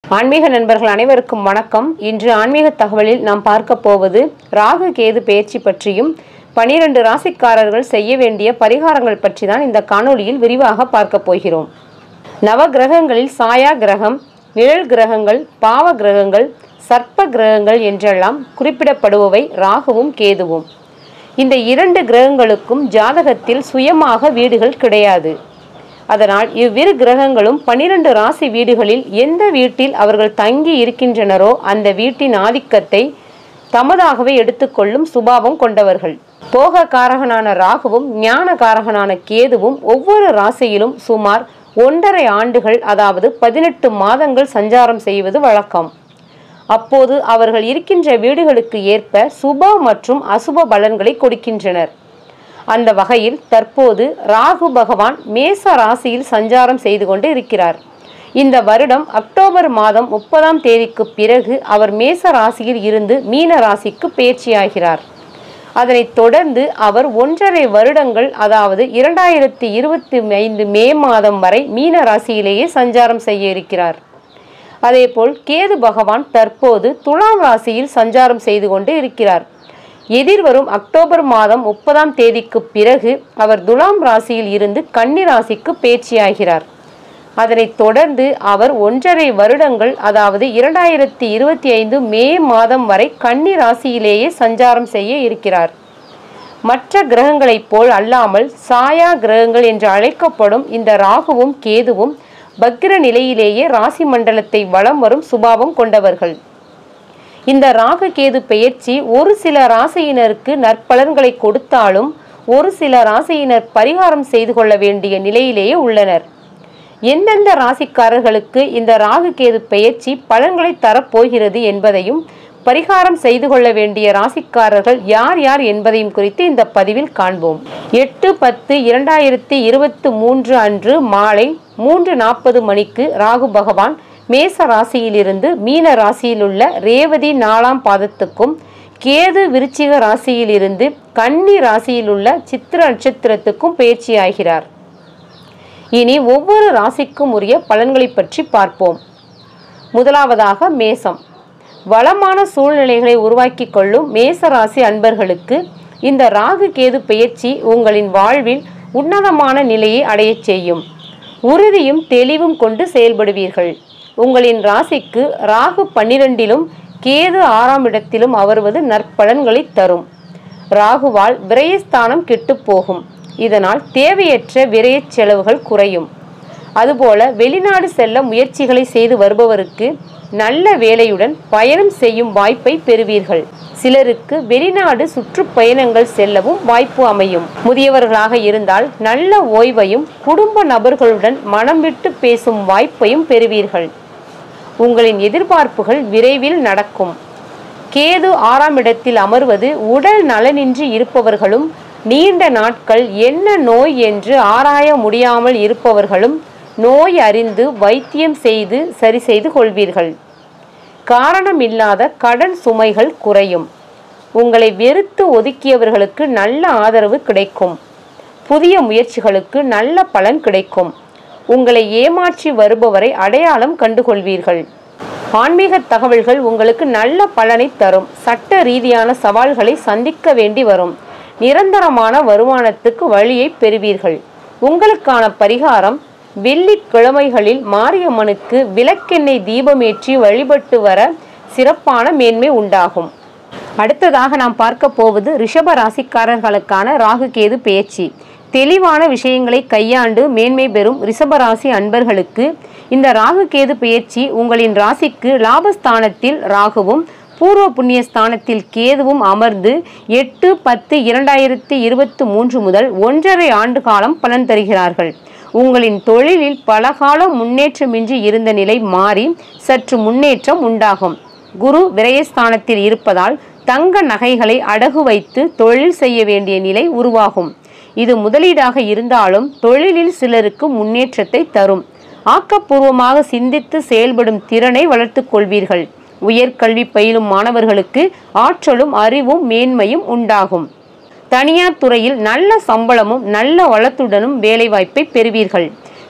ஆன்மீக நண்பர்கள் அனைவருக்கும் வணக்கம் இன்று ஆன்மீக தகவலில் நாம் பார்க்க போவது ராகு கேது பெயர்ச்சி பற்றியும் பனிரெண்டு ராசிக்காரர்கள் செய்ய வேண்டிய பரிகாரங்கள் பற்றி தான் இந்த காணொளியில் விரிவாக பார்க்க போகிறோம் நவ கிரகங்களில் சாயா கிரகம் நிழல் கிரகங்கள் பாவ கிரகங்கள் சர்ப்ப கிரகங்கள் என்றெல்லாம் குறிப்பிடப்படுபவை ராகுவும் கேதுவும் இந்த இரண்டு கிரகங்களுக்கும் ஜாதகத்தில் சுயமாக வீடுகள் கிடையாது அதனால் இவ்விரு கிரகங்களும் பனிரெண்டு ராசி வீடுகளில் எந்த வீட்டில் அவர்கள் தங்கி இருக்கின்றனரோ அந்த வீட்டின் ஆதிக்கத்தை தமதாகவே எடுத்துக்கொள்ளும் சுபாவம் கொண்டவர்கள் போக காரகனான ராகுவும் ஞான காரகனான கேதுவும் ஒவ்வொரு ராசியிலும் சுமார் ஒன்றரை ஆண்டுகள் அதாவது பதினெட்டு மாதங்கள் சஞ்சாரம் செய்வது வழக்கம் அப்போது அவர்கள் இருக்கின்ற வீடுகளுக்கு ஏற்ப சுப மற்றும் அசுப பலன்களை கொடுக்கின்றனர் அந்த வகையில் தற்போது ராகு பகவான் மேச ராசியில் சஞ்சாரம் செய்து கொண்டு இருக்கிறார் இந்த வருடம் அக்டோபர் மாதம் முப்பதாம் தேதிக்கு பிறகு அவர் மேச ராசியில் இருந்து மீன ராசிக்கு பயிற்சியாகிறார் அதனைத் தொடர்ந்து அவர் ஒன்றரை வருடங்கள் அதாவது இரண்டாயிரத்தி இருபத்தி ஐந்து மே மாதம் வரை மீன ராசியிலேயே சஞ்சாரம் செய்ய இருக்கிறார் அதேபோல் கேது பகவான் தற்போது துலாம் ராசியில் சஞ்சாரம் செய்து கொண்டு இருக்கிறார் எதிர்வரும் அக்டோபர் மாதம் முப்பதாம் தேதிக்கு பிறகு அவர் துலாம் ராசியில் இருந்து கன்னி ராசிக்கு பேச்சியாகிறார் அதனைத் தொடர்ந்து அவர் ஒன்றரை வருடங்கள் அதாவது இரண்டாயிரத்தி இருபத்தி ஐந்து மே மாதம் வரை கன்னி ராசியிலேயே சஞ்சாரம் செய்ய இருக்கிறார் மற்ற கிரகங்களைப் போல் அல்லாமல் சாயா கிரகங்கள் என்று அழைக்கப்படும் இந்த ராகுவும் கேதுவும் பக்ர நிலையிலேயே ராசி மண்டலத்தை வலம் வரும் சுபாவம் கொண்டவர்கள் இந்த ராகு கேது பெயர்ச்சி ஒரு சில ராசியினருக்கு நற்பலன்களை கொடுத்தாலும் ஒரு சில ராசியினர் பரிகாரம் செய்து கொள்ள வேண்டிய நிலையிலேயே உள்ளனர் எந்தெந்த ராசிக்காரர்களுக்கு இந்த ராகு கேது பெயர்ச்சி பலன்களை தரப்போகிறது என்பதையும் பரிகாரம் செய்து கொள்ள வேண்டிய ராசிக்காரர்கள் யார் யார் என்பதையும் குறித்து இந்த பதிவில் காண்போம் எட்டு பத்து இரண்டாயிரத்தி இருபத்தி மூன்று அன்று மாலை மூன்று நாற்பது மணிக்கு ராகு பகவான் மேச ராசியிலிருந்து மீன ராசியில் உள்ள ரேவதி நாலாம் பாதத்துக்கும் கேது விருச்சிக ராசியிலிருந்து கன்னி ராசியில் உள்ள சித்திர நட்சத்திரத்துக்கும் பயிற்சியாகிறார் இனி ஒவ்வொரு ராசிக்கும் உரிய பலன்களை பற்றி பார்ப்போம் முதலாவதாக மேசம் வளமான சூழ்நிலைகளை உருவாக்கி கொள்ளும் மேச ராசி அன்பர்களுக்கு இந்த ராகு கேது பெயர்ச்சி உங்களின் வாழ்வில் உன்னதமான நிலையை அடையச் செய்யும் உறுதியும் தெளிவும் கொண்டு செயல்படுவீர்கள் உங்களின் ராசிக்கு ராகு பன்னிரண்டிலும் கேது ஆறாம் இடத்திலும் அமர்வது நற்பலன்களை தரும் ராகுவால் விரயஸ்தானம் கெட்டுப் போகும் இதனால் தேவையற்ற விரயச் செலவுகள் குறையும் அதுபோல வெளிநாடு செல்ல முயற்சிகளை செய்து வருபவருக்கு நல்ல வேலையுடன் பயணம் செய்யும் வாய்ப்பை பெறுவீர்கள் சிலருக்கு வெளிநாடு சுற்றுப்பயணங்கள் செல்லவும் வாய்ப்பு அமையும் முதியவர்களாக இருந்தால் நல்ல ஓய்வையும் குடும்ப நபர்களுடன் மனம் விட்டு பேசும் வாய்ப்பையும் பெறுவீர்கள் உங்களின் எதிர்பார்ப்புகள் விரைவில் நடக்கும் கேது ஆறாம் இடத்தில் அமர்வது உடல் நலனின்றி இருப்பவர்களும் நீண்ட நாட்கள் என்ன நோய் என்று ஆராய முடியாமல் இருப்பவர்களும் நோய் அறிந்து வைத்தியம் செய்து சரி செய்து கொள்வீர்கள் காரணமில்லாத கடன் சுமைகள் குறையும் உங்களை வெறுத்து ஒதுக்கியவர்களுக்கு நல்ல ஆதரவு கிடைக்கும் புதிய முயற்சிகளுக்கு நல்ல பலன் கிடைக்கும் உங்களை ஏமாற்றி வருபவரை அடையாளம் கண்டுகொள்வீர்கள் ஆன்மீக தகவல்கள் உங்களுக்கு நல்ல பலனை தரும் சட்ட ரீதியான சவால்களை சந்திக்க வேண்டி வரும் நிரந்தரமான வருமானத்துக்கு வழியை பெறுவீர்கள் உங்களுக்கான பரிகாரம் வெள்ளிக்கிழமைகளில் மாரியம்மனுக்கு விளக்கெண்ணெய் தீபமேற்றி வழிபட்டு வர சிறப்பான மேன்மை உண்டாகும் அடுத்ததாக நாம் பார்க்க போவது ரிஷப ராசிக்காரர்களுக்கான ராகு கேது பேச்சு தெளிவான விஷயங்களை கையாண்டு மேன்மை பெறும் ரிஷபராசி அன்பர்களுக்கு இந்த ராகு கேது பெயர்ச்சி உங்களின் ராசிக்கு லாபஸ்தானத்தில் ராகுவும் பூர்வ புண்ணிய ஸ்தானத்தில் கேதுவும் அமர்ந்து எட்டு பத்து இரண்டாயிரத்தி இருபத்தி மூன்று முதல் ஒன்றரை ஆண்டு காலம் பலன் தருகிறார்கள் உங்களின் தொழிலில் பலகாலம் முன்னேற்றமின்றி இருந்த நிலை மாறி சற்று முன்னேற்றம் உண்டாகும் குரு விரயஸ்தானத்தில் இருப்பதால் தங்க நகைகளை அடகு வைத்து தொழில் செய்ய வேண்டிய நிலை உருவாகும் இது முதலீடாக இருந்தாலும் தொழிலில் சிலருக்கு முன்னேற்றத்தை தரும் ஆக்கப்பூர்வமாக சிந்தித்து செயல்படும் திறனை வளர்த்துக் கொள்வீர்கள் உயர்கல்வி பயிலும் மாணவர்களுக்கு ஆற்றலும் அறிவும் மேன்மையும் உண்டாகும் தனியார் துறையில் நல்ல சம்பளமும் நல்ல வளத்துடனும் வேலைவாய்ப்பை பெறுவீர்கள்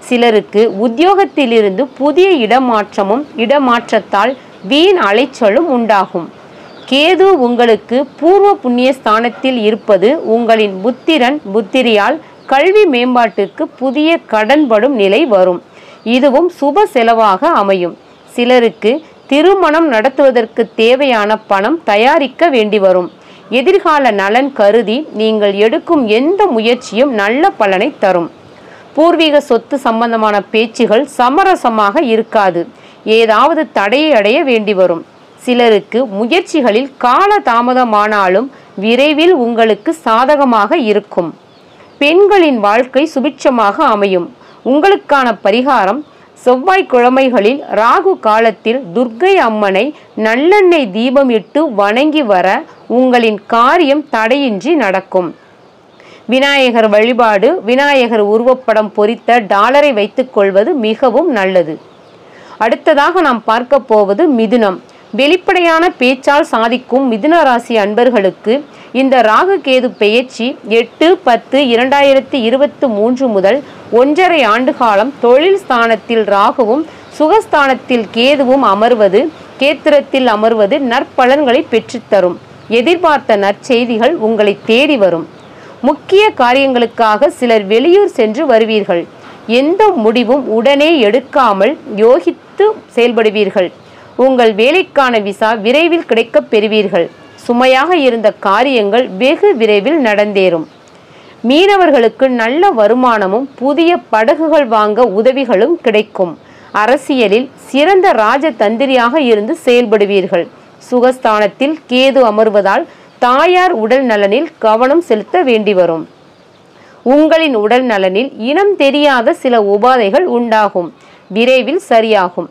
சிலருக்கு உத்தியோகத்திலிருந்து புதிய இடமாற்றமும் இடமாற்றத்தால் வீண் அலைச்சலும் உண்டாகும் கேது உங்களுக்கு பூர்வ புண்ணிய ஸ்தானத்தில் இருப்பது உங்களின் புத்திரன் புத்திரியால் கல்வி மேம்பாட்டுக்கு புதிய கடன்படும் நிலை வரும் இதுவும் சுப செலவாக அமையும் சிலருக்கு திருமணம் நடத்துவதற்கு தேவையான பணம் தயாரிக்க வேண்டி வரும் எதிர்கால நலன் கருதி நீங்கள் எடுக்கும் எந்த முயற்சியும் நல்ல பலனை தரும் பூர்வீக சொத்து சம்பந்தமான பேச்சுகள் சமரசமாக இருக்காது ஏதாவது தடையை அடைய வேண்டி வரும் சிலருக்கு முயற்சிகளில் கால தாமதமானாலும் விரைவில் உங்களுக்கு சாதகமாக இருக்கும் பெண்களின் வாழ்க்கை சுபிட்சமாக அமையும் உங்களுக்கான பரிகாரம் செவ்வாய்க்கிழமைகளில் ராகு காலத்தில் துர்க்கை அம்மனை நல்லெண்ணெய் தீபம் இட்டு வணங்கி வர உங்களின் காரியம் தடையின்றி நடக்கும் விநாயகர் வழிபாடு விநாயகர் உருவப்படம் பொறித்த டாலரை வைத்துக் கொள்வது மிகவும் நல்லது அடுத்ததாக நாம் பார்க்க போவது மிதுனம் வெளிப்படையான பேச்சால் சாதிக்கும் மிதுன ராசி அன்பர்களுக்கு இந்த ராகு கேது பெயர்ச்சி எட்டு பத்து இரண்டாயிரத்தி இருபத்தி மூன்று முதல் ஒன்றரை ஆண்டு காலம் தொழில் ஸ்தானத்தில் ராகுவும் சுகஸ்தானத்தில் கேதுவும் அமர்வது கேத்திரத்தில் அமர்வது நற்பலன்களை பெற்றுத்தரும் எதிர்பார்த்த நற்செய்திகள் உங்களை தேடி வரும் முக்கிய காரியங்களுக்காக சிலர் வெளியூர் சென்று வருவீர்கள் எந்த முடிவும் உடனே எடுக்காமல் யோகித்து செயல்படுவீர்கள் உங்கள் வேலைக்கான விசா விரைவில் கிடைக்கப் பெறுவீர்கள் சுமையாக இருந்த காரியங்கள் வெகு விரைவில் நடந்தேறும் மீனவர்களுக்கு நல்ல வருமானமும் புதிய படகுகள் வாங்க உதவிகளும் கிடைக்கும் அரசியலில் சிறந்த ராஜதந்திரியாக இருந்து செயல்படுவீர்கள் சுகஸ்தானத்தில் கேது அமர்வதால் தாயார் உடல் நலனில் கவனம் செலுத்த வேண்டி வரும் உங்களின் உடல் நலனில் இனம் தெரியாத சில உபாதைகள் உண்டாகும் விரைவில் சரியாகும்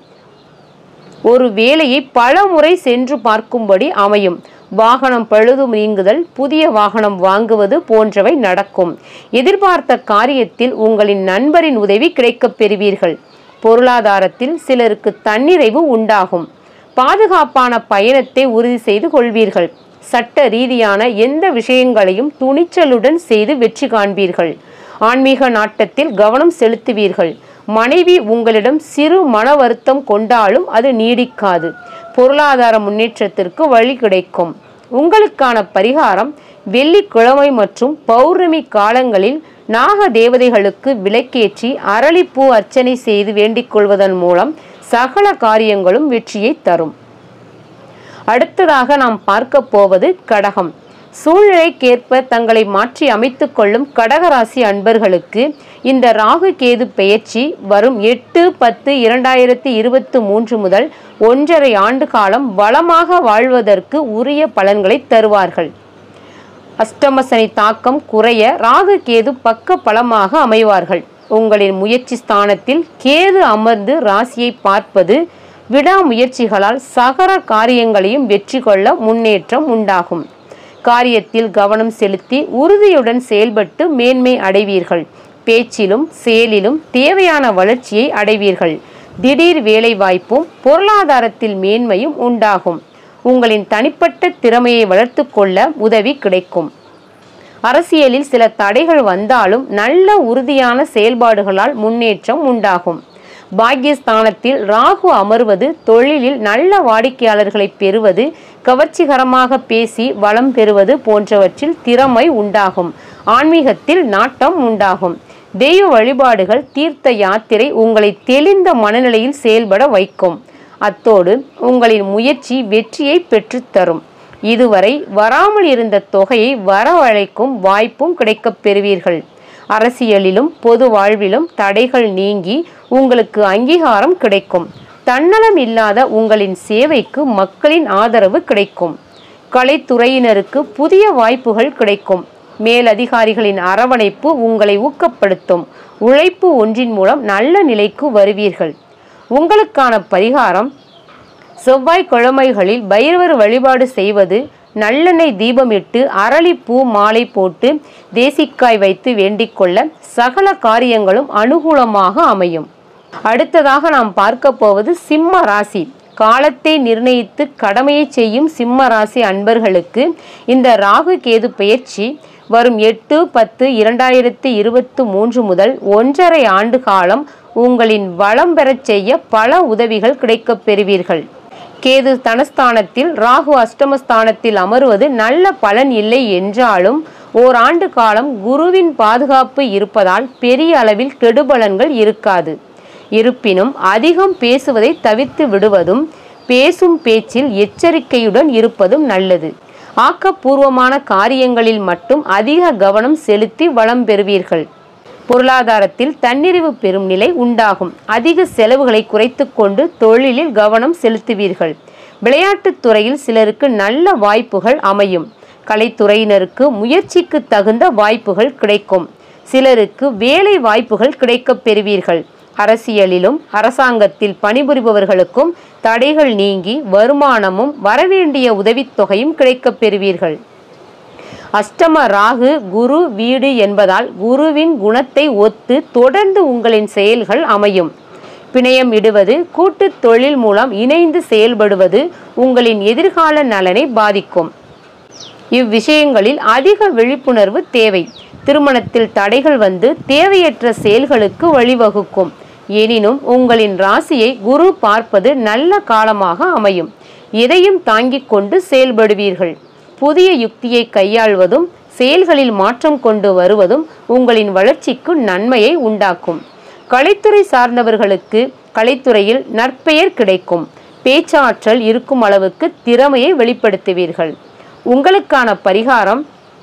ஒரு வேலையை பல முறை சென்று பார்க்கும்படி அமையும் வாகனம் பழுது நீங்குதல் புதிய வாகனம் வாங்குவது போன்றவை நடக்கும் எதிர்பார்த்த காரியத்தில் உங்களின் நண்பரின் உதவி கிடைக்கப் பெறுவீர்கள் பொருளாதாரத்தில் சிலருக்கு தன்னிறைவு உண்டாகும் பாதுகாப்பான பயணத்தை உறுதி செய்து கொள்வீர்கள் சட்ட ரீதியான எந்த விஷயங்களையும் துணிச்சலுடன் செய்து வெற்றி காண்பீர்கள் ஆன்மீக நாட்டத்தில் கவனம் செலுத்துவீர்கள் மனைவி உங்களிடம் சிறு மன வருத்தம் கொண்டாலும் அது நீடிக்காது பொருளாதார முன்னேற்றத்திற்கு வழி கிடைக்கும் உங்களுக்கான பரிகாரம் வெள்ளிக்கிழமை மற்றும் பௌர்ணமி காலங்களில் நாக தேவதைகளுக்கு விளக்கேற்றி அரளிப்பூ அர்ச்சனை செய்து வேண்டிக் கொள்வதன் மூலம் சகல காரியங்களும் வெற்றியை தரும் அடுத்ததாக நாம் பார்க்க போவது கடகம் சூழ்நிலைக்கேற்ப தங்களை மாற்றி அமைத்துக் கொள்ளும் கடகராசி அன்பர்களுக்கு இந்த ராகு கேது பெயர்ச்சி வரும் எட்டு பத்து இரண்டாயிரத்தி இருபத்தி மூன்று முதல் ஒன்றரை ஆண்டு காலம் வளமாக வாழ்வதற்கு உரிய பலன்களை தருவார்கள் அஷ்டம சனி தாக்கம் குறைய ராகு கேது பக்க பலமாக அமைவார்கள் உங்களின் முயற்சி ஸ்தானத்தில் கேது அமர்ந்து ராசியை பார்ப்பது விடாமுயற்சிகளால் சகல காரியங்களையும் வெற்றி கொள்ள முன்னேற்றம் உண்டாகும் காரியத்தில் கவனம் செலுத்தி உறுதியுடன் செயல்பட்டு மேன்மை அடைவீர்கள் பேச்சிலும் செயலிலும் தேவையான வளர்ச்சியை அடைவீர்கள் திடீர் வேலை வாய்ப்பும் பொருளாதாரத்தில் மேன்மையும் உண்டாகும் உங்களின் தனிப்பட்ட திறமையை வளர்த்து கொள்ள உதவி கிடைக்கும் அரசியலில் சில தடைகள் வந்தாலும் நல்ல உறுதியான செயல்பாடுகளால் முன்னேற்றம் உண்டாகும் பாக்கியஸ்தானத்தில் ராகு அமர்வது தொழிலில் நல்ல வாடிக்கையாளர்களை பெறுவது கவர்ச்சிகரமாக பேசி வளம் பெறுவது போன்றவற்றில் திறமை உண்டாகும் ஆன்மீகத்தில் நாட்டம் உண்டாகும் தெய்வ வழிபாடுகள் தீர்த்த யாத்திரை உங்களை தெளிந்த மனநிலையில் செயல்பட வைக்கும் அத்தோடு உங்களின் முயற்சி வெற்றியை பெற்றுத்தரும் இதுவரை வராமல் இருந்த தொகையை வரவழைக்கும் வாய்ப்பும் கிடைக்கப் பெறுவீர்கள் அரசியலிலும் பொது வாழ்விலும் தடைகள் நீங்கி உங்களுக்கு அங்கீகாரம் கிடைக்கும் தன்னலம் இல்லாத உங்களின் சேவைக்கு மக்களின் ஆதரவு கிடைக்கும் கலைத்துறையினருக்கு புதிய வாய்ப்புகள் கிடைக்கும் மேலதிகாரிகளின் அரவணைப்பு உங்களை ஊக்கப்படுத்தும் உழைப்பு ஒன்றின் மூலம் நல்ல நிலைக்கு வருவீர்கள் உங்களுக்கான பரிகாரம் செவ்வாய்க்கிழமைகளில் பைரவர் வழிபாடு செய்வது நல்லெண்ணெய் தீபமிட்டு அரளிப்பூ மாலை போட்டு தேசிக்காய் வைத்து வேண்டிக் கொள்ள சகல காரியங்களும் அனுகூலமாக அமையும் அடுத்ததாக நாம் பார்க்க போவது சிம்ம ராசி காலத்தை நிர்ணயித்து கடமையை செய்யும் சிம்ம ராசி அன்பர்களுக்கு இந்த ராகு கேது பெயர்ச்சி வரும் எட்டு பத்து இரண்டாயிரத்தி இருபத்து மூன்று முதல் ஒன்றரை ஆண்டு காலம் உங்களின் வளம் பெறச் செய்ய பல உதவிகள் கிடைக்கப் பெறுவீர்கள் கேது தனஸ்தானத்தில் ராகு அஷ்டமஸ்தானத்தில் அமருவது நல்ல பலன் இல்லை என்றாலும் ஓராண்டு காலம் குருவின் பாதுகாப்பு இருப்பதால் பெரிய அளவில் கெடுபலன்கள் இருக்காது இருப்பினும் அதிகம் பேசுவதை தவிர்த்து விடுவதும் பேசும் பேச்சில் எச்சரிக்கையுடன் இருப்பதும் நல்லது ஆக்கப்பூர்வமான காரியங்களில் மட்டும் அதிக கவனம் செலுத்தி வளம் பெறுவீர்கள் பொருளாதாரத்தில் தன்னிறைவு பெறும் நிலை உண்டாகும் அதிக செலவுகளை குறைத்து கொண்டு தொழிலில் கவனம் செலுத்துவீர்கள் விளையாட்டுத் துறையில் சிலருக்கு நல்ல வாய்ப்புகள் அமையும் கலைத்துறையினருக்கு முயற்சிக்கு தகுந்த வாய்ப்புகள் கிடைக்கும் சிலருக்கு வேலை வாய்ப்புகள் கிடைக்கப் பெறுவீர்கள் அரசியலிலும் அரசாங்கத்தில் பணிபுரிபவர்களுக்கும் தடைகள் நீங்கி வருமானமும் வரவேண்டிய உதவித்தொகையும் கிடைக்கப் பெறுவீர்கள் அஷ்டம ராகு குரு வீடு என்பதால் குருவின் குணத்தை ஒத்து தொடர்ந்து உங்களின் செயல்கள் அமையும் பிணையம் இடுவது கூட்டுத் தொழில் மூலம் இணைந்து செயல்படுவது உங்களின் எதிர்கால நலனை பாதிக்கும் இவ்விஷயங்களில் அதிக விழிப்புணர்வு தேவை திருமணத்தில் தடைகள் வந்து தேவையற்ற செயல்களுக்கு வழிவகுக்கும் எனினும் உங்களின் ராசியை குரு பார்ப்பது நல்ல காலமாக அமையும் எதையும் தாங்கிக் கொண்டு செயல்படுவீர்கள் புதிய யுக்தியை கையாள்வதும் செயல்களில் மாற்றம் கொண்டு வருவதும் உங்களின் வளர்ச்சிக்கு நன்மையை உண்டாக்கும் கலைத்துறை சார்ந்தவர்களுக்கு கலைத்துறையில் நற்பெயர் கிடைக்கும் பேச்சாற்றல் இருக்கும் அளவுக்கு திறமையை வெளிப்படுத்துவீர்கள் உங்களுக்கான பரிகாரம்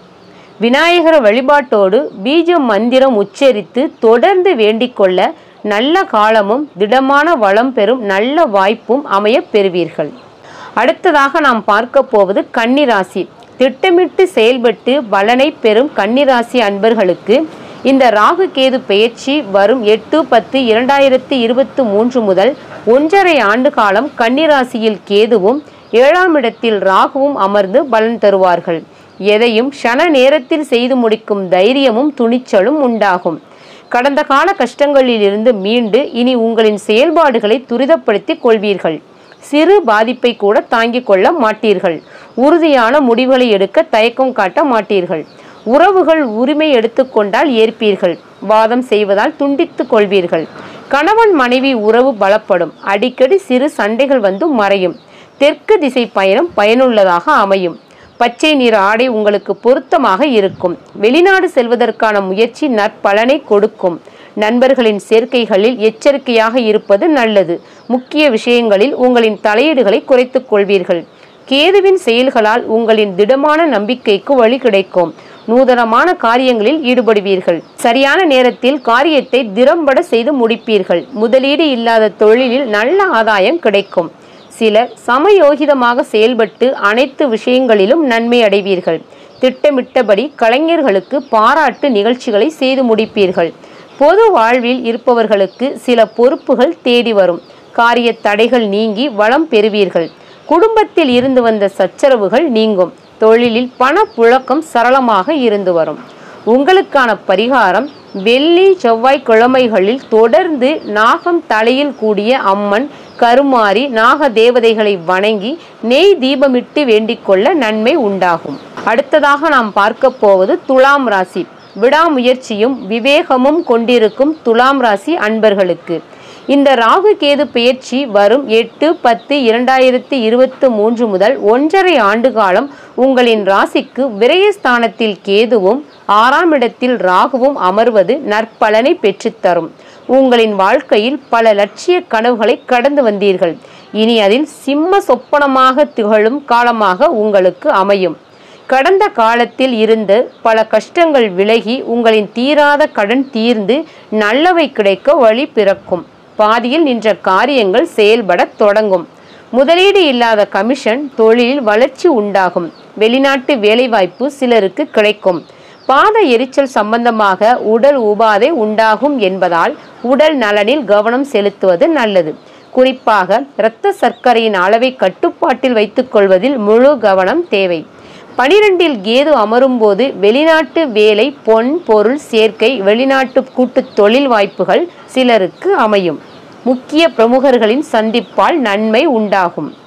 விநாயகர வழிபாட்டோடு பீஜ மந்திரம் உச்சரித்து தொடர்ந்து வேண்டிக்கொள்ள நல்ல காலமும் திடமான வளம் பெறும் நல்ல வாய்ப்பும் அமையப் பெறுவீர்கள் அடுத்ததாக நாம் பார்க்க போவது கன்னிராசி திட்டமிட்டு செயல்பட்டு பலனை பெறும் கன்னிராசி அன்பர்களுக்கு இந்த ராகு கேது பெயர்ச்சி வரும் எட்டு பத்து இரண்டாயிரத்தி இருபத்தி மூன்று முதல் ஒன்றரை ஆண்டு காலம் கன்னிராசியில் கேதுவும் ஏழாம் இடத்தில் ராகுவும் அமர்ந்து பலன் தருவார்கள் எதையும் க்ஷண நேரத்தில் செய்து முடிக்கும் தைரியமும் துணிச்சலும் உண்டாகும் கடந்த கால கஷ்டங்களிலிருந்து மீண்டு இனி உங்களின் செயல்பாடுகளை துரிதப்படுத்திக் கொள்வீர்கள் சிறு பாதிப்பை கூட தாங்கிக் கொள்ள மாட்டீர்கள் உறுதியான முடிவுகளை எடுக்க தயக்கம் காட்ட மாட்டீர்கள் உறவுகள் உரிமை எடுத்துக்கொண்டால் ஏற்பீர்கள் வாதம் செய்வதால் துண்டித்துக் கொள்வீர்கள் கணவன் மனைவி உறவு பலப்படும் அடிக்கடி சிறு சண்டைகள் வந்து மறையும் தெற்கு திசை பயணம் பயனுள்ளதாக அமையும் பச்சை நிற ஆடை உங்களுக்கு பொருத்தமாக இருக்கும் வெளிநாடு செல்வதற்கான முயற்சி நற்பலனை கொடுக்கும் நண்பர்களின் சேர்க்கைகளில் எச்சரிக்கையாக இருப்பது நல்லது முக்கிய விஷயங்களில் உங்களின் தலையீடுகளை குறைத்துக் கொள்வீர்கள் கேதுவின் செயல்களால் உங்களின் திடமான நம்பிக்கைக்கு வழி கிடைக்கும் நூதனமான காரியங்களில் ஈடுபடுவீர்கள் சரியான நேரத்தில் காரியத்தை திறம்பட செய்து முடிப்பீர்கள் முதலீடு இல்லாத தொழிலில் நல்ல ஆதாயம் கிடைக்கும் சிலர் சமயோகிதமாக செயல்பட்டு அனைத்து விஷயங்களிலும் நன்மை அடைவீர்கள் திட்டமிட்டபடி கலைஞர்களுக்கு பாராட்டு நிகழ்ச்சிகளை செய்து முடிப்பீர்கள் பொது வாழ்வில் இருப்பவர்களுக்கு சில பொறுப்புகள் தேடி வரும் காரிய தடைகள் நீங்கி வளம் பெறுவீர்கள் குடும்பத்தில் இருந்து வந்த சச்சரவுகள் நீங்கும் தொழிலில் பண புழக்கம் சரளமாக இருந்து வரும் உங்களுக்கான பரிகாரம் வெள்ளி செவ்வாய் கிழமைகளில் தொடர்ந்து நாகம் தலையில் கூடிய அம்மன் கருமாரி நாக தேவதைகளை வணங்கி நெய் தீபமிட்டு வேண்டிக்கொள்ள நன்மை உண்டாகும் அடுத்ததாக நாம் பார்க்க போவது துலாம் ராசி விடாமுயற்சியும் விவேகமும் கொண்டிருக்கும் துலாம் ராசி அன்பர்களுக்கு இந்த ராகு கேது பெயர்ச்சி வரும் எட்டு பத்து இரண்டாயிரத்தி இருபத்து மூன்று முதல் ஒன்றரை ஆண்டு காலம் உங்களின் ராசிக்கு விரயஸ்தானத்தில் கேதுவும் ஆறாம் இடத்தில் ராகுவும் அமர்வது நற்பலனை பெற்றுத்தரும் உங்களின் வாழ்க்கையில் பல லட்சிய கனவுகளை கடந்து வந்தீர்கள் இனி அதில் சிம்ம சொப்பனமாக திகழும் காலமாக உங்களுக்கு அமையும் கடந்த காலத்தில் இருந்து பல கஷ்டங்கள் விலகி உங்களின் தீராத கடன் தீர்ந்து நல்லவை கிடைக்க வழி பிறக்கும் பாதியில் நின்ற காரியங்கள் செயல்படத் தொடங்கும் முதலீடு இல்லாத கமிஷன் தொழிலில் வளர்ச்சி உண்டாகும் வெளிநாட்டு வேலைவாய்ப்பு சிலருக்கு கிடைக்கும் பாத எரிச்சல் சம்பந்தமாக உடல் உபாதை உண்டாகும் என்பதால் உடல் நலனில் கவனம் செலுத்துவது நல்லது குறிப்பாக இரத்த சர்க்கரையின் அளவை கட்டுப்பாட்டில் வைத்துக் கொள்வதில் முழு கவனம் தேவை பனிரெண்டில் கேது அமரும்போது வெளிநாட்டு வேலை பொன் பொருள் சேர்க்கை வெளிநாட்டு கூட்டு தொழில் வாய்ப்புகள் சிலருக்கு அமையும் முக்கிய பிரமுகர்களின் சந்திப்பால் நன்மை உண்டாகும்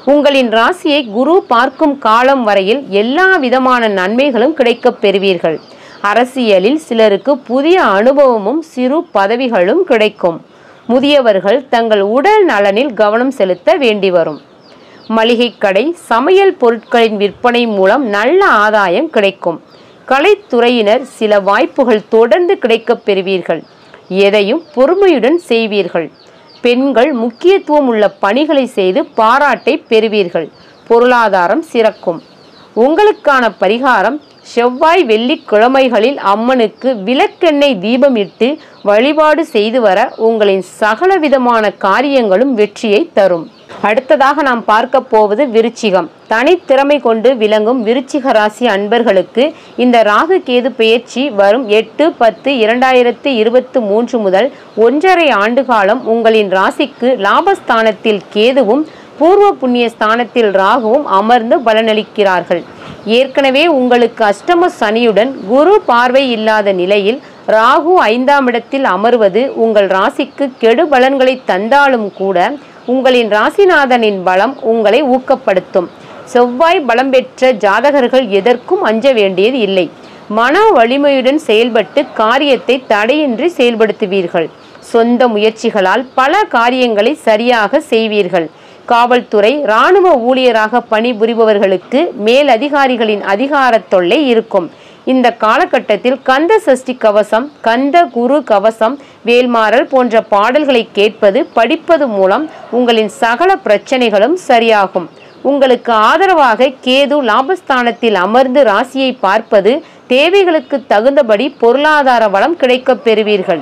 உங்களின் ராசியை குரு பார்க்கும் காலம் வரையில் எல்லா விதமான நன்மைகளும் கிடைக்கப் பெறுவீர்கள் அரசியலில் சிலருக்கு புதிய அனுபவமும் சிறு பதவிகளும் கிடைக்கும் முதியவர்கள் தங்கள் உடல் நலனில் கவனம் செலுத்த வேண்டி வரும் மளிகை கடை சமையல் பொருட்களின் விற்பனை மூலம் நல்ல ஆதாயம் கிடைக்கும் கலைத்துறையினர் சில வாய்ப்புகள் தொடர்ந்து கிடைக்கப் பெறுவீர்கள் எதையும் பொறுமையுடன் செய்வீர்கள் பெண்கள் முக்கியத்துவம் உள்ள பணிகளை செய்து பாராட்டை பெறுவீர்கள் பொருளாதாரம் சிறக்கும் உங்களுக்கான பரிகாரம் செவ்வாய் வெள்ளிக்கிழமைகளில் அம்மனுக்கு விளக்கெண்ணெய் தீபமிட்டு வழிபாடு செய்து வர உங்களின் சகலவிதமான காரியங்களும் வெற்றியை தரும் அடுத்ததாக நாம் பார்க்க போவது விருச்சிகம் தனித்திறமை கொண்டு விளங்கும் விருச்சிக ராசி அன்பர்களுக்கு இந்த ராகு கேது பெயர்ச்சி வரும் எட்டு பத்து இரண்டாயிரத்து இருபத்து மூன்று முதல் ஒன்றரை ஆண்டு காலம் உங்களின் ராசிக்கு லாபஸ்தானத்தில் கேதுவும் பூர்வ புண்ணிய ஸ்தானத்தில் ராகுவும் அமர்ந்து பலனளிக்கிறார்கள் ஏற்கனவே உங்களுக்கு அஷ்டம சனியுடன் குரு பார்வை இல்லாத நிலையில் ராகு ஐந்தாம் இடத்தில் அமர்வது உங்கள் ராசிக்கு கெடு பலன்களை தந்தாலும் கூட உங்களின் ராசிநாதனின் பலம் உங்களை ஊக்கப்படுத்தும் செவ்வாய் பலம் பெற்ற ஜாதகர்கள் எதற்கும் அஞ்ச வேண்டியது இல்லை மன வலிமையுடன் செயல்பட்டு காரியத்தை தடையின்றி செயல்படுத்துவீர்கள் சொந்த முயற்சிகளால் பல காரியங்களை சரியாக செய்வீர்கள் காவல்துறை இராணுவ ஊழியராக பணிபுரிபவர்களுக்கு மேல் அதிகாரிகளின் அதிகாரத் தொல்லை இருக்கும் இந்த காலகட்டத்தில் கந்த சஷ்டி கவசம் கந்த குரு கவசம் வேல்மாறல் போன்ற பாடல்களை கேட்பது படிப்பது மூலம் உங்களின் சகல பிரச்சனைகளும் சரியாகும் உங்களுக்கு ஆதரவாக கேது லாபஸ்தானத்தில் அமர்ந்து ராசியை பார்ப்பது தேவைகளுக்கு தகுந்தபடி பொருளாதார வளம் கிடைக்கப் பெறுவீர்கள்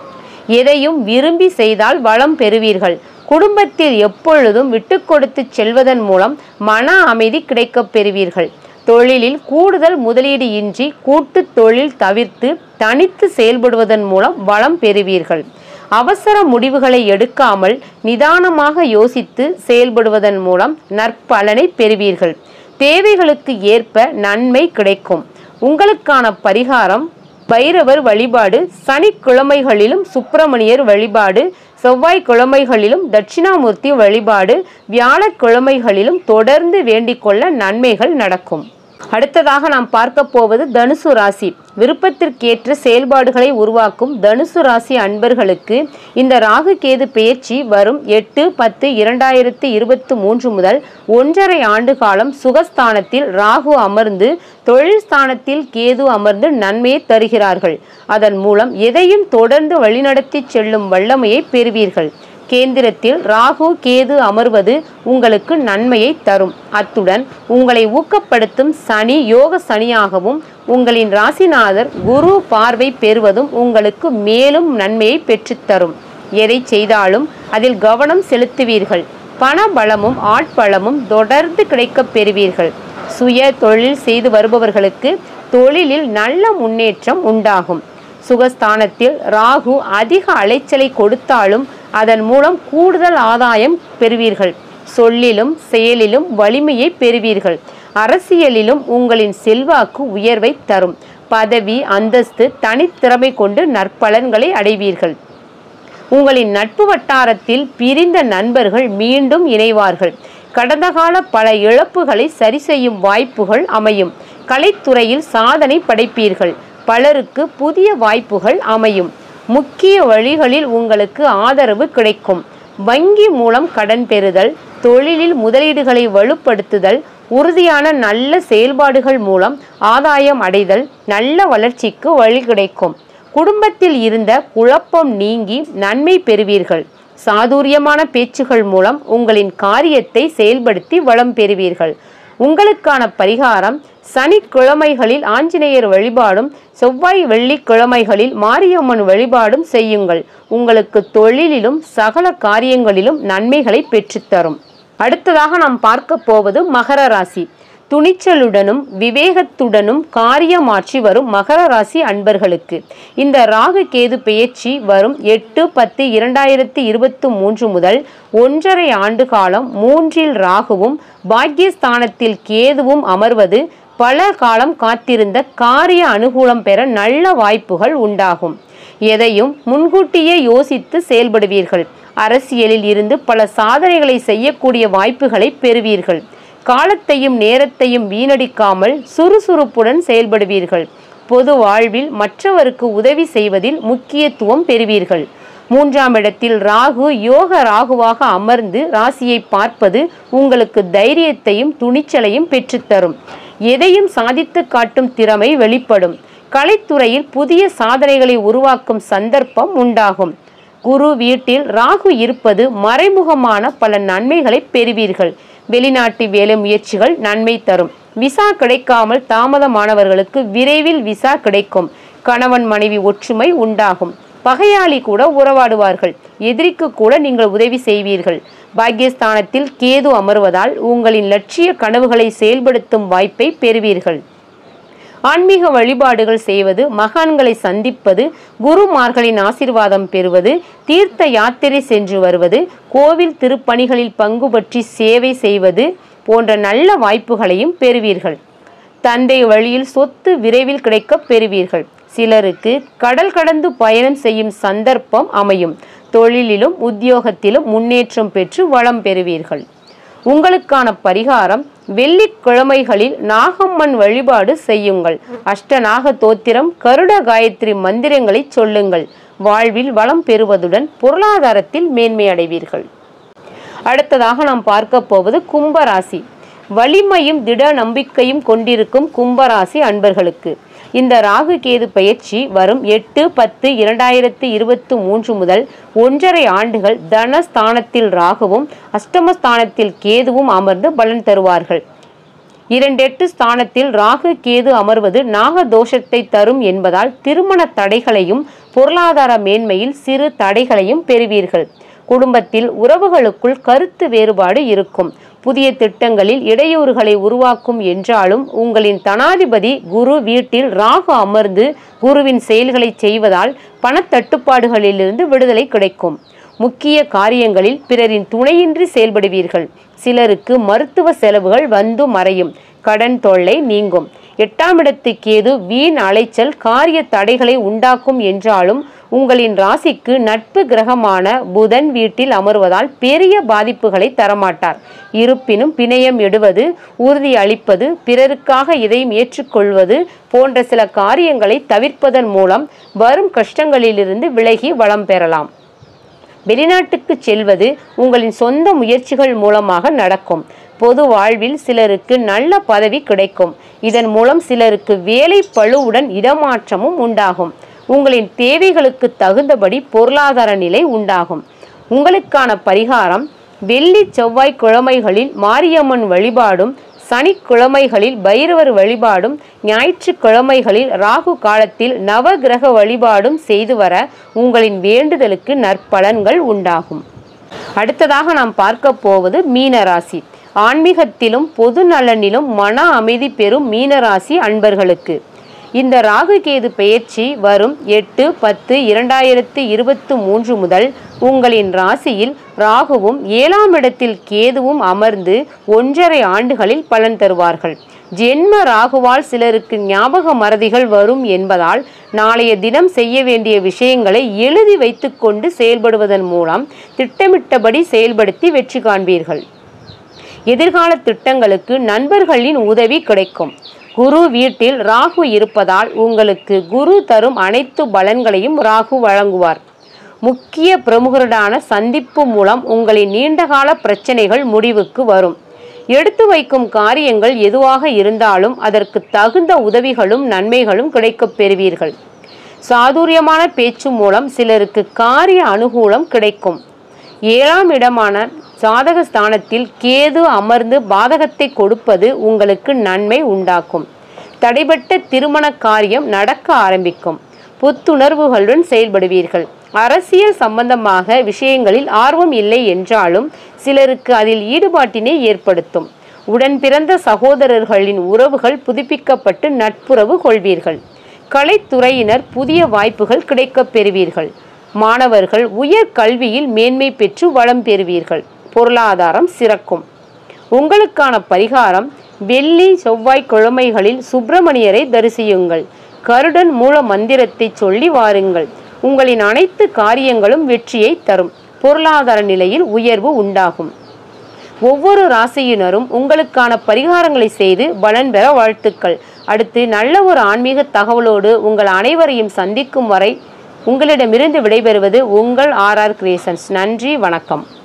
எதையும் விரும்பி செய்தால் வளம் பெறுவீர்கள் குடும்பத்தில் எப்பொழுதும் விட்டு கொடுத்து செல்வதன் மூலம் மன அமைதி கிடைக்கப் பெறுவீர்கள் தொழிலில் கூடுதல் முதலீடு இன்றி கூட்டு தொழில் தவிர்த்து தனித்து செயல்படுவதன் மூலம் வளம் பெறுவீர்கள் அவசர முடிவுகளை எடுக்காமல் நிதானமாக யோசித்து செயல்படுவதன் மூலம் நற்பலனை பெறுவீர்கள் தேவைகளுக்கு ஏற்ப நன்மை கிடைக்கும் உங்களுக்கான பரிகாரம் பைரவர் வழிபாடு சனிக்கிழமைகளிலும் சுப்பிரமணியர் வழிபாடு செவ்வாய்க்கிழமைகளிலும் தட்சிணாமூர்த்தி வழிபாடு வியாழக்கிழமைகளிலும் தொடர்ந்து வேண்டிக்கொள்ள நன்மைகள் நடக்கும் அடுத்ததாக நாம் பார்க்க போவது தனுசு ராசி விருப்பத்திற்கேற்ற செயல்பாடுகளை உருவாக்கும் தனுசு ராசி அன்பர்களுக்கு இந்த ராகு கேது பெயர்ச்சி வரும் எட்டு பத்து இரண்டாயிரத்து இருபத்து மூன்று முதல் ஒன்றரை ஆண்டு காலம் சுகஸ்தானத்தில் ராகு அமர்ந்து தொழில் ஸ்தானத்தில் கேது அமர்ந்து நன்மையை தருகிறார்கள் அதன் மூலம் எதையும் தொடர்ந்து வழிநடத்தி செல்லும் வல்லமையை பெறுவீர்கள் கேந்திரத்தில் ராகு கேது அமர்வது உங்களுக்கு நன்மையை தரும் அத்துடன் உங்களை ஊக்கப்படுத்தும் சனி யோக சனியாகவும் உங்களின் ராசிநாதர் குரு பார்வை பெறுவதும் உங்களுக்கு மேலும் நன்மையை பெற்றுத்தரும் எதை செய்தாலும் அதில் கவனம் செலுத்துவீர்கள் பண பலமும் ஆட்பலமும் தொடர்ந்து கிடைக்கப் பெறுவீர்கள் சுய தொழில் செய்து வருபவர்களுக்கு தொழிலில் நல்ல முன்னேற்றம் உண்டாகும் சுகஸ்தானத்தில் ராகு அதிக அலைச்சலை கொடுத்தாலும் அதன் மூலம் கூடுதல் ஆதாயம் பெறுவீர்கள் சொல்லிலும் செயலிலும் வலிமையை பெறுவீர்கள் அரசியலிலும் உங்களின் செல்வாக்கு உயர்வை தரும் பதவி அந்தஸ்து தனித்திறமை கொண்டு நற்பலன்களை அடைவீர்கள் உங்களின் நட்பு வட்டாரத்தில் பிரிந்த நண்பர்கள் மீண்டும் இணைவார்கள் கடந்த கால பல இழப்புகளை சரி செய்யும் வாய்ப்புகள் அமையும் கலைத்துறையில் சாதனை படைப்பீர்கள் பலருக்கு புதிய வாய்ப்புகள் அமையும் முக்கிய வழிகளில் உங்களுக்கு ஆதரவு கிடைக்கும் வங்கி மூலம் கடன் பெறுதல் தொழிலில் முதலீடுகளை வலுப்படுத்துதல் உறுதியான நல்ல செயல்பாடுகள் மூலம் ஆதாயம் அடைதல் நல்ல வளர்ச்சிக்கு வழி கிடைக்கும் குடும்பத்தில் இருந்த குழப்பம் நீங்கி நன்மை பெறுவீர்கள் சாதுரியமான பேச்சுகள் மூலம் உங்களின் காரியத்தை செயல்படுத்தி வளம் பெறுவீர்கள் உங்களுக்கான பரிகாரம் சனிக்கிழமைகளில் ஆஞ்சநேயர் வழிபாடும் செவ்வாய் வெள்ளிக்கிழமைகளில் மாரியம்மன் வழிபாடும் செய்யுங்கள் உங்களுக்கு தொழிலிலும் சகல காரியங்களிலும் நன்மைகளை பெற்றுத்தரும் அடுத்ததாக நாம் பார்க்க போவது மகர ராசி துணிச்சலுடனும் விவேகத்துடனும் காரியமாற்றி வரும் மகர ராசி அன்பர்களுக்கு இந்த ராகு கேது பெயர்ச்சி வரும் எட்டு பத்து இரண்டாயிரத்தி இருபத்து மூன்று முதல் ஒன்றரை ஆண்டு காலம் மூன்றில் ராகுவும் பாக்கியஸ்தானத்தில் கேதுவும் அமர்வது பல காலம் காத்திருந்த காரிய அனுகூலம் பெற நல்ல வாய்ப்புகள் உண்டாகும் எதையும் முன்கூட்டியே யோசித்து செயல்படுவீர்கள் அரசியலில் இருந்து பல சாதனைகளை செய்யக்கூடிய வாய்ப்புகளை பெறுவீர்கள் காலத்தையும் நேரத்தையும் வீணடிக்காமல் சுறுசுறுப்புடன் செயல்படுவீர்கள் பொது வாழ்வில் மற்றவருக்கு உதவி செய்வதில் முக்கியத்துவம் பெறுவீர்கள் மூன்றாம் இடத்தில் ராகு யோக ராகுவாக அமர்ந்து ராசியை பார்ப்பது உங்களுக்கு தைரியத்தையும் துணிச்சலையும் பெற்றுத்தரும் எதையும் சாதித்து காட்டும் திறமை வெளிப்படும் கலைத்துறையில் புதிய சாதனைகளை உருவாக்கும் சந்தர்ப்பம் உண்டாகும் குரு வீட்டில் ராகு இருப்பது மறைமுகமான பல நன்மைகளை பெறுவீர்கள் வெளிநாட்டு வேலை முயற்சிகள் நன்மை தரும் விசா கிடைக்காமல் தாமதமானவர்களுக்கு விரைவில் விசா கிடைக்கும் கணவன் மனைவி ஒற்றுமை உண்டாகும் பகையாளி கூட உறவாடுவார்கள் எதிரிக்கு கூட நீங்கள் உதவி செய்வீர்கள் பாக்கியஸ்தானத்தில் கேது அமர்வதால் உங்களின் லட்சிய கனவுகளை செயல்படுத்தும் வாய்ப்பை பெறுவீர்கள் ஆன்மீக வழிபாடுகள் செய்வது மகான்களை சந்திப்பது குருமார்களின் ஆசிர்வாதம் பெறுவது தீர்த்த யாத்திரை சென்று வருவது கோவில் திருப்பணிகளில் பங்கு பற்றி சேவை செய்வது போன்ற நல்ல வாய்ப்புகளையும் பெறுவீர்கள் தந்தை வழியில் சொத்து விரைவில் கிடைக்கப் பெறுவீர்கள் சிலருக்கு கடல் கடந்து பயணம் செய்யும் சந்தர்ப்பம் அமையும் தொழிலிலும் உத்தியோகத்திலும் முன்னேற்றம் பெற்று வளம் பெறுவீர்கள் உங்களுக்கான பரிகாரம் வெள்ளிக்கிழமைகளில் நாகம்மன் வழிபாடு செய்யுங்கள் அஷ்டநாக தோத்திரம் கருட காயத்ரி மந்திரங்களை சொல்லுங்கள் வாழ்வில் வளம் பெறுவதுடன் பொருளாதாரத்தில் மேன்மை அடைவீர்கள் அடுத்ததாக நாம் பார்க்க போவது கும்பராசி வலிமையும் திட நம்பிக்கையும் கொண்டிருக்கும் கும்பராசி அன்பர்களுக்கு இந்த ராகு கேது பயிற்சி வரும் எட்டு பத்து இரண்டாயிரத்து இருபத்து மூன்று முதல் ஒன்றரை ஆண்டுகள் தனஸ்தானத்தில் ராகுவும் அஷ்டமஸ்தானத்தில் கேதுவும் அமர்ந்து பலன் தருவார்கள் இரண்டெட்டு ஸ்தானத்தில் ராகு கேது அமர்வது நாக தோஷத்தை தரும் என்பதால் திருமண தடைகளையும் பொருளாதார மேன்மையில் சிறு தடைகளையும் பெறுவீர்கள் குடும்பத்தில் உறவுகளுக்குள் கருத்து வேறுபாடு இருக்கும் புதிய திட்டங்களில் இடையூறுகளை உருவாக்கும் என்றாலும் உங்களின் தனாதிபதி குரு வீட்டில் ராகு அமர்ந்து குருவின் செயல்களை செய்வதால் பணத்தட்டுப்பாடுகளிலிருந்து விடுதலை கிடைக்கும் முக்கிய காரியங்களில் பிறரின் துணையின்றி செயல்படுவீர்கள் சிலருக்கு மருத்துவ செலவுகள் வந்து மறையும் கடன் தொல்லை நீங்கும் எட்டாம் இடத்து கேது வீண் அலைச்சல் காரிய தடைகளை உண்டாக்கும் என்றாலும் உங்களின் ராசிக்கு நட்பு கிரகமான புதன் வீட்டில் அமர்வதால் பெரிய பாதிப்புகளை தரமாட்டார் இருப்பினும் பிணையம் எடுவது உறுதி அளிப்பது பிறருக்காக இதையும் ஏற்றுக்கொள்வது போன்ற சில காரியங்களை தவிர்ப்பதன் மூலம் வரும் கஷ்டங்களிலிருந்து விலகி வளம் பெறலாம் வெளிநாட்டுக்கு செல்வது உங்களின் சொந்த முயற்சிகள் மூலமாக நடக்கும் பொது வாழ்வில் சிலருக்கு நல்ல பதவி கிடைக்கும் இதன் மூலம் சிலருக்கு வேலை பழுவுடன் இடமாற்றமும் உண்டாகும் உங்களின் தேவைகளுக்கு தகுந்தபடி பொருளாதார நிலை உண்டாகும் உங்களுக்கான பரிகாரம் வெள்ளி செவ்வாய் கிழமைகளில் மாரியம்மன் வழிபாடும் சனிக்கிழமைகளில் பைரவர் வழிபாடும் ஞாயிற்றுக்கிழமைகளில் ராகு காலத்தில் நவகிரக வழிபாடும் செய்து வர உங்களின் வேண்டுதலுக்கு நற்பலன்கள் உண்டாகும் அடுத்ததாக நாம் பார்க்க போவது மீனராசி ஆன்மீகத்திலும் பொது நலனிலும் மன அமைதி பெறும் மீனராசி அன்பர்களுக்கு இந்த ராகு கேது பெயர்ச்சி வரும் எட்டு பத்து இரண்டாயிரத்து இருபத்து மூன்று முதல் உங்களின் ராசியில் ராகுவும் ஏழாம் இடத்தில் கேதுவும் அமர்ந்து ஒன்றரை ஆண்டுகளில் பலன் தருவார்கள் ஜென்ம ராகுவால் சிலருக்கு ஞாபக மறதிகள் வரும் என்பதால் நாளைய தினம் செய்ய வேண்டிய விஷயங்களை எழுதி வைத்துக்கொண்டு செயல்படுவதன் மூலம் திட்டமிட்டபடி செயல்படுத்தி வெற்றி காண்பீர்கள் எதிர்கால திட்டங்களுக்கு நண்பர்களின் உதவி கிடைக்கும் குரு வீட்டில் ராகு இருப்பதால் உங்களுக்கு குரு தரும் அனைத்து பலன்களையும் ராகு வழங்குவார் முக்கிய பிரமுகருடான சந்திப்பு மூலம் உங்களின் நீண்டகால பிரச்சனைகள் முடிவுக்கு வரும் எடுத்து வைக்கும் காரியங்கள் எதுவாக இருந்தாலும் அதற்கு தகுந்த உதவிகளும் நன்மைகளும் கிடைக்கப் பெறுவீர்கள் சாதுரியமான பேச்சு மூலம் சிலருக்கு காரிய அனுகூலம் கிடைக்கும் ஏழாம் இடமான சாதக ஸ்தானத்தில் கேது அமர்ந்து பாதகத்தை கொடுப்பது உங்களுக்கு நன்மை உண்டாக்கும் தடைபட்ட திருமண காரியம் நடக்க ஆரம்பிக்கும் புத்துணர்வுகளுடன் செயல்படுவீர்கள் அரசியல் சம்பந்தமாக விஷயங்களில் ஆர்வம் இல்லை என்றாலும் சிலருக்கு அதில் ஈடுபாட்டினை ஏற்படுத்தும் உடன் பிறந்த சகோதரர்களின் உறவுகள் புதுப்பிக்கப்பட்டு நட்புறவு கொள்வீர்கள் கலைத்துறையினர் புதிய வாய்ப்புகள் கிடைக்கப் பெறுவீர்கள் மாணவர்கள் உயர் கல்வியில் மேன்மை பெற்று வளம் பெறுவீர்கள் பொருளாதாரம் சிறக்கும் உங்களுக்கான பரிகாரம் வெள்ளி செவ்வாய் கிழமைகளில் சுப்பிரமணியரை தரிசியுங்கள் கருடன் மூல மந்திரத்தை சொல்லி வாருங்கள் உங்களின் அனைத்து காரியங்களும் வெற்றியை தரும் பொருளாதார நிலையில் உயர்வு உண்டாகும் ஒவ்வொரு ராசியினரும் உங்களுக்கான பரிகாரங்களை செய்து பலன் பெற வாழ்த்துக்கள் அடுத்து நல்ல ஒரு ஆன்மீக தகவலோடு உங்கள் அனைவரையும் சந்திக்கும் வரை உங்களிடமிருந்து விடைபெறுவது உங்கள் ஆர்ஆர் கிரியேஷன்ஸ் நன்றி வணக்கம்